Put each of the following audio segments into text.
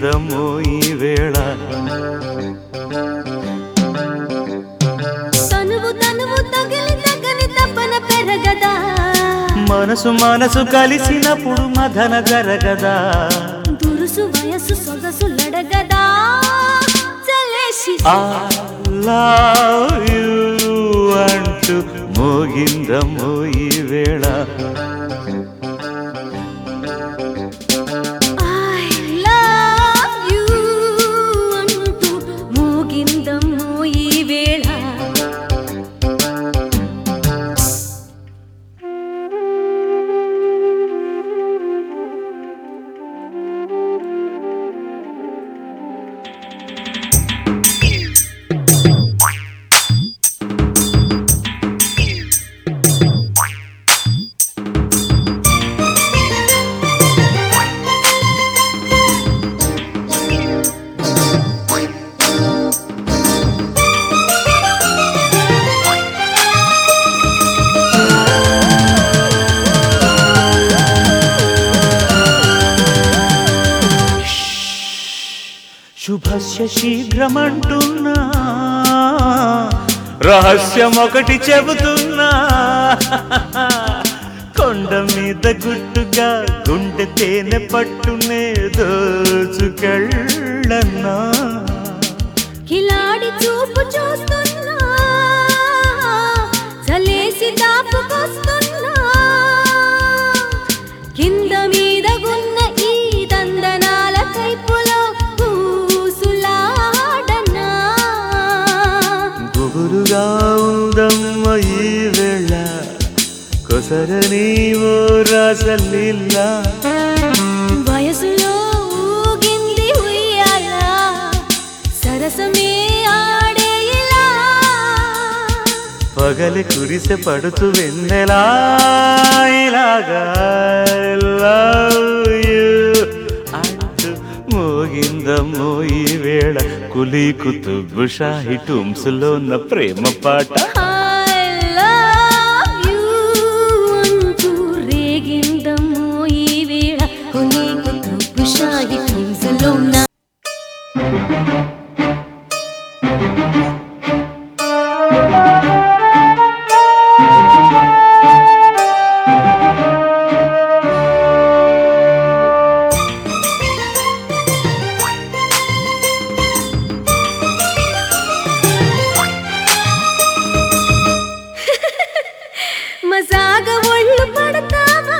మోగిందమ్మో ఈ వేళ తనువు తనువు తగిలి తగని తపన పెరగదా మనసు మనసు కలిసినప్పుడు మదన జరగదా దురుసు వయసు సొగసు లడగదా చలేసి I love you అంటూ మోగిందమ్మో ఈ వేళ ఐ లవ్ యు అంటూ మోగిందమ్మో ఈ వేళ శుభస్య శీఘ్రమంటున్నా రహస్యం ఒకటి చెబుతున్నా కొండ మీద గుట్టుగా గుండె తేనె పట్టునే దోచుకెళ్ళన్నా కిలాడి చూపు చూస్తున్నా చలేసి దాపుకొస్తున్నా కింద మీద గున్న ఈ దందనాల కైపులో పూసులాడనా గుబురుగా ఉందమ్మ ఈ వేళ కొసర నీవో రాసలీలా వయసులో ఊగింది ఉయ్యాల సరసమే ఆడే ఇలా పగలి కురిసె పడుతు వెన్నెలా ఇలాగా love you అంటూ మోగిందమ్మో ఈ వేళ కులీ కుతుబు షాహి టూమ్స్లో ఉన్న ప్రేమ పాట I love you అంటూ రేగిందమ్మో ఈ వేళ కొలీకు తుప్పు షాహి ట్విన్స్లో నా మజాగ ఒళ్ళు పడతావా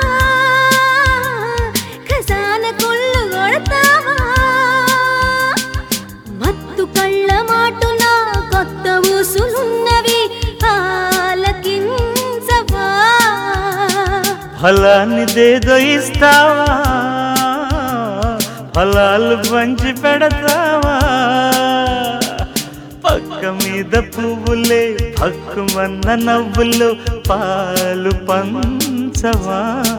ఖజాన కొళ్ళు కొడతావా మత్తు కళ్ళ మాటున కొత్త ఊసులున్నవి ఆలకించవా ఫలాన్ని దేదో ఇస్తావా ఫలాలు పంచి పెడతావా పక్క మీద పువ్వులే పక్కుమన్న నవ్వులు పాలు పంచవా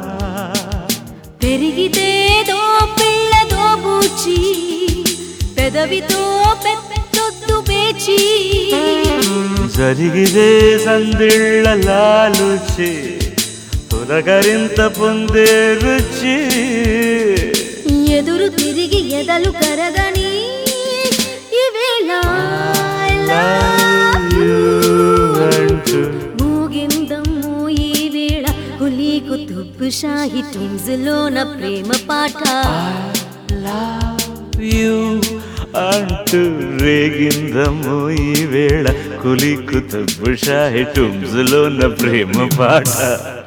పెరిగితేదో పిల్లదో బూచి పెదవితో పెద్దొద్దు పేచి జరిగిదే సందిళ్ళ లాలుచి పులకరింత పొందే రుచి ఎదురు తిరిగి ఎదలు కరగని ఈవేళ I love you అంటూ మూగిందమ్ము ఈ వేళ హులీ కుతుబ్ షాహి ట్విన్స్ లోన ప్రేమ పాట యు అంటూ రేగిందము ఈ వేళ కులి కుతుబు షాహి టుమ్స్లో ప్రేమ పాట